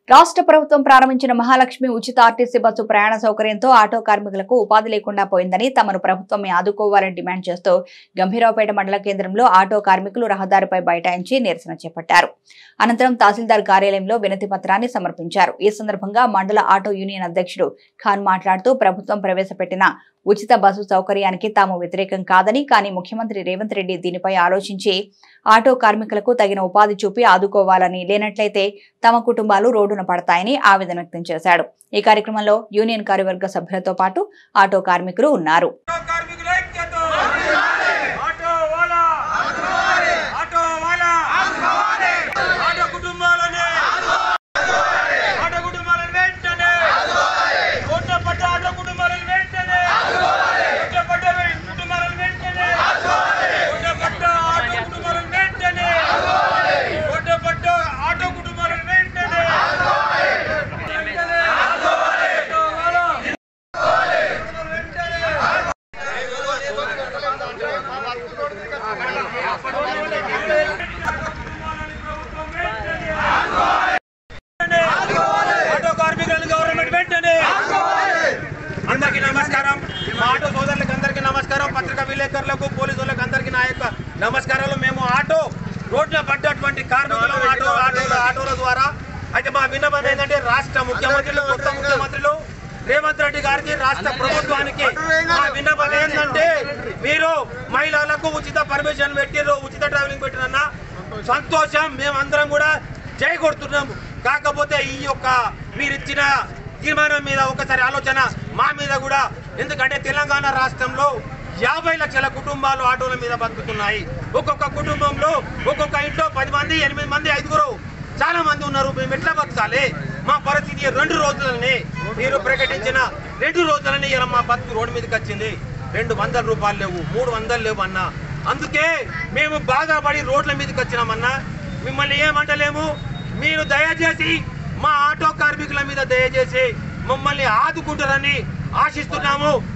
రాష్ట్ర ప్రభుత్వం ప్రారంభించిన మహాలక్ష్మి ఉచిత ఆర్టీసీ బస్సు ప్రయాణ సౌకర్యంతో ఆటో కార్మికులకు ఉపాధి లేకుండా పోయిందని తమను ప్రభుత్వం ఆదుకోవాలని డిమాండ్ చేస్తూ గంభీరావుపేట మండల కేంద్రంలో ఆటో కార్మికులు రహదారిపై బైఠాయించి నిరసన చేపట్టారు అనంతరం తహసీల్దార్ కార్యాలయంలో వినతి పత్రాన్ని సమర్పించారు ఈ సందర్భంగా మండల ఆటో యూనియన్ అధ్యక్షుడు ఖాన్ మాట్లాడుతూ ప్రభుత్వం ప్రవేశపెట్టిన ఉచిత బస్సు సౌకర్యానికి తాము వ్యతిరేకం కాదని కానీ ముఖ్యమంత్రి రేవంత్ రెడ్డి దీనిపై ఆలోచించి ఆటో కార్మికులకు తగిన ఉపాధి చూపి ఆదుకోవాలని లేనట్లయితే తమ కుటుంబాలు రోడ్డున పడతాయని ఆవేదన వ్యక్తం చేశాడు ఈ కార్యక్రమంలో యూనియన్ కార్యవర్గ సభ్యులతో పాటు ఆటో కార్మికులు ఉన్నారు ఆటో కార్మికుల ఐక్యత ఆటో వాలా ఆటో వాలా ఆటో కుటుంబాలని ఆటో కుటుంబాలను వెంటనే కొట్ట పడ్డ ఆటో కుటుంబాలను వెంటనే కొట్ట పడ్డ కుటుంబాలను వెంటనే కొట్ట పడ్డ ఆటో కుటుంబాలను వెంటనే కొట్ట పడ్డ ఆటో కుటుంబాలను వెంటనే వెంటనే ఆటో వాలా వెంటనే ఆటో కార్మికులను గవర్నమెంట్ వెంటనే అందరికీ నమస్కారం మా ఆటో సోదరులకు అందరికీ నమస్కారం పత్రికా విలేకరులకు పోలీసు వాళ్ళకి అందరికీ నా యొక్క నమస్కారాలు మేము ఆటో రోడ్ల పడ్డటువంటి కార్మికులు ఆటో ఆటోల ఆటోల ద్వారా అయితే మా విన్నపం ఏంటంటే రాష్ట్ర ముఖ్యమంత్రులు కొత్త ముఖ్యమంత్రులు రేవంత్ రెడ్డి గారికి రాష్ట్ర ప్రభుత్వానికి మా విన్నపం ఏంటంటే మీరు మహిళలకు ఉచిత పర్మిషన్ పెట్టిర్రు ఉచిత ట్రావెలింగ్ పెట్టిరన్నా సంతోషం మేమందరం కూడా జై కొడుతున్నాము కాకపోతే ఈ యొక్క మీరు ఇచ్చిన తీర్మానం మీద ఒకసారి ఆలోచన మా మీద కూడా ఎందుకంటే తెలంగాణ రాష్ట్రంలో యాభై లక్షల కుటుంబాలు ఆటోల మీద బతుకుతున్నాయి ఒక్కొక్క కుటుంబంలో ఒక్కొక్క ఇంట్లో పది మంది ఎనిమిది మంది ఐదుగురు చాలా మంది ఉన్నారు మేము ఎట్లా బతకాలి మా పరిస్థితి రెండు రోజులని మీరు ప్రకటించిన రెండు రోజులని ఇలా మా బతుకు రోడ్డు మీదకి వచ్చింది రెండు వందల రూపాయలు లేవు మూడు వందలు లేవు అన్న అందుకే మేము బాధపడి రోడ్ల మీదకి వచ్చినామన్నా మిమ్మల్ని ఏమంటలేము మీరు దయచేసి మా ఆటో కార్మికుల మీద దయచేసి మమ్మల్ని ఆదుకుంటారని ఆశిస్తున్నాము